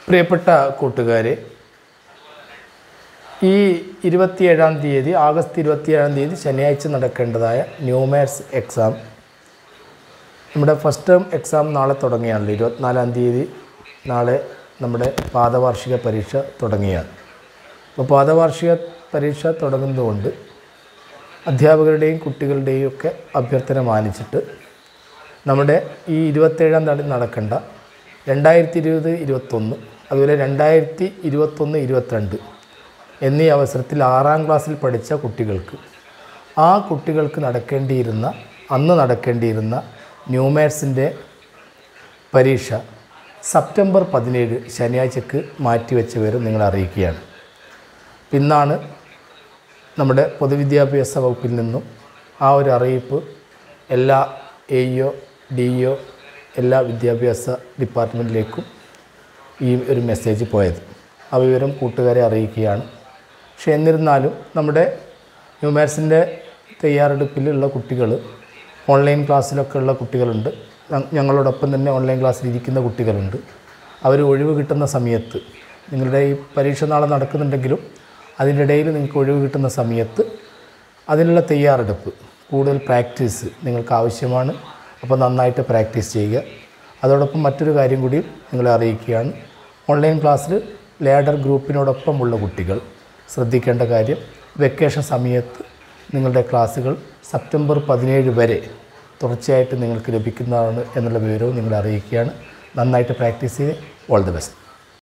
പ്രിയപ്പെട്ട കൂട്ടുകാരെ ഈ ഇരുപത്തിയേഴാം തീയതി ആഗസ്റ്റ് ഇരുപത്തിയേഴാം തീയതി ശനിയാഴ്ച നടക്കേണ്ടതായ ന്യൂമാത്സ് എക്സാം നമ്മുടെ ഫസ്റ്റ് ടേം എക്സാം നാളെ തുടങ്ങിയാണല്ലോ ഇരുപത്തിനാലാം തീയതി നാളെ നമ്മുടെ പാദവാർഷിക പരീക്ഷ തുടങ്ങിയാണ് അപ്പോൾ പാദവാർഷിക പരീക്ഷ തുടങ്ങുന്നതുകൊണ്ട് അധ്യാപകരുടെയും കുട്ടികളുടെയും ഒക്കെ അഭ്യർത്ഥന മാനിച്ചിട്ട് നമ്മുടെ ഈ ഇരുപത്തേഴാം തീയതി നടക്കേണ്ട രണ്ടായിരത്തി ഇരുപത് ഇരുപത്തൊന്ന് അതുപോലെ രണ്ടായിരത്തി ഇരുപത്തൊന്ന് ഇരുപത്തിരണ്ട് എന്നീ അവസരത്തിൽ ആറാം ക്ലാസ്സിൽ പഠിച്ച കുട്ടികൾക്ക് ആ കുട്ടികൾക്ക് നടക്കേണ്ടിയിരുന്ന അന്ന് നടക്കേണ്ടിയിരുന്ന ന്യൂമാത്സിൻ്റെ പരീക്ഷ സെപ്റ്റംബർ പതിനേഴ് ശനിയാഴ്ചക്ക് മാറ്റിവെച്ച വിവരം നിങ്ങളെ അറിയിക്കുകയാണ് ഇന്നാണ് നമ്മുടെ പൊതുവിദ്യാഭ്യാസ വകുപ്പിൽ നിന്നും ആ ഒരു അറിയിപ്പ് എല്ലാ എ ഇഒ ഡി ഇഒ എല്ലാ വിദ്യാഭ്യാസ ഡിപ്പാർട്ട്മെൻറ്റിലേക്കും ഈ ഒരു മെസ്സേജ് പോയത് ആ വിവരം കൂട്ടുകാരെ അറിയിക്കുകയാണ് പക്ഷേ എന്നിരുന്നാലും നമ്മുടെ ന്യൂമാത്സിൻ്റെ തയ്യാറെടുപ്പിലുള്ള കുട്ടികൾ ഓൺലൈൻ ക്ലാസ്സിലൊക്കെ ഉള്ള കുട്ടികളുണ്ട് ഞ- ഞങ്ങളോടൊപ്പം തന്നെ ഓൺലൈൻ ക്ലാസ്സിൽ ഇരിക്കുന്ന കുട്ടികളുണ്ട് അവർ ഒഴിവ് കിട്ടുന്ന സമയത്ത് നിങ്ങളുടെ ഈ പരീക്ഷ നാളെ നടക്കുന്നുണ്ടെങ്കിലും അതിൻ്റെ ഇടയിൽ നിങ്ങൾക്ക് ഒഴിവ് കിട്ടുന്ന സമയത്ത് അതിനുള്ള തയ്യാറെടുപ്പ് കൂടുതൽ പ്രാക്ടീസ് നിങ്ങൾക്ക് ആവശ്യമാണ് അപ്പോൾ നന്നായിട്ട് പ്രാക്ടീസ് ചെയ്യുക അതോടൊപ്പം മറ്റൊരു കാര്യം കൂടി നിങ്ങളെ അറിയിക്കുകയാണ് ഓൺലൈൻ ക്ലാസ്സിൽ ലേഡർ ഗ്രൂപ്പിനോടൊപ്പമുള്ള കുട്ടികൾ ശ്രദ്ധിക്കേണ്ട കാര്യം വെക്കേഷൻ സമയത്ത് നിങ്ങളുടെ ക്ലാസ്സുകൾ സെപ്റ്റംബർ പതിനേഴ് വരെ തുടർച്ചയായിട്ട് നിങ്ങൾക്ക് ലഭിക്കുന്നതാണ് എന്നുള്ള വിവരവും നിങ്ങളെ അറിയിക്കുകയാണ് നന്നായിട്ട് പ്രാക്ടീസ് ചെയ്ത് ഓൾ ദി ബെസ്റ്റ്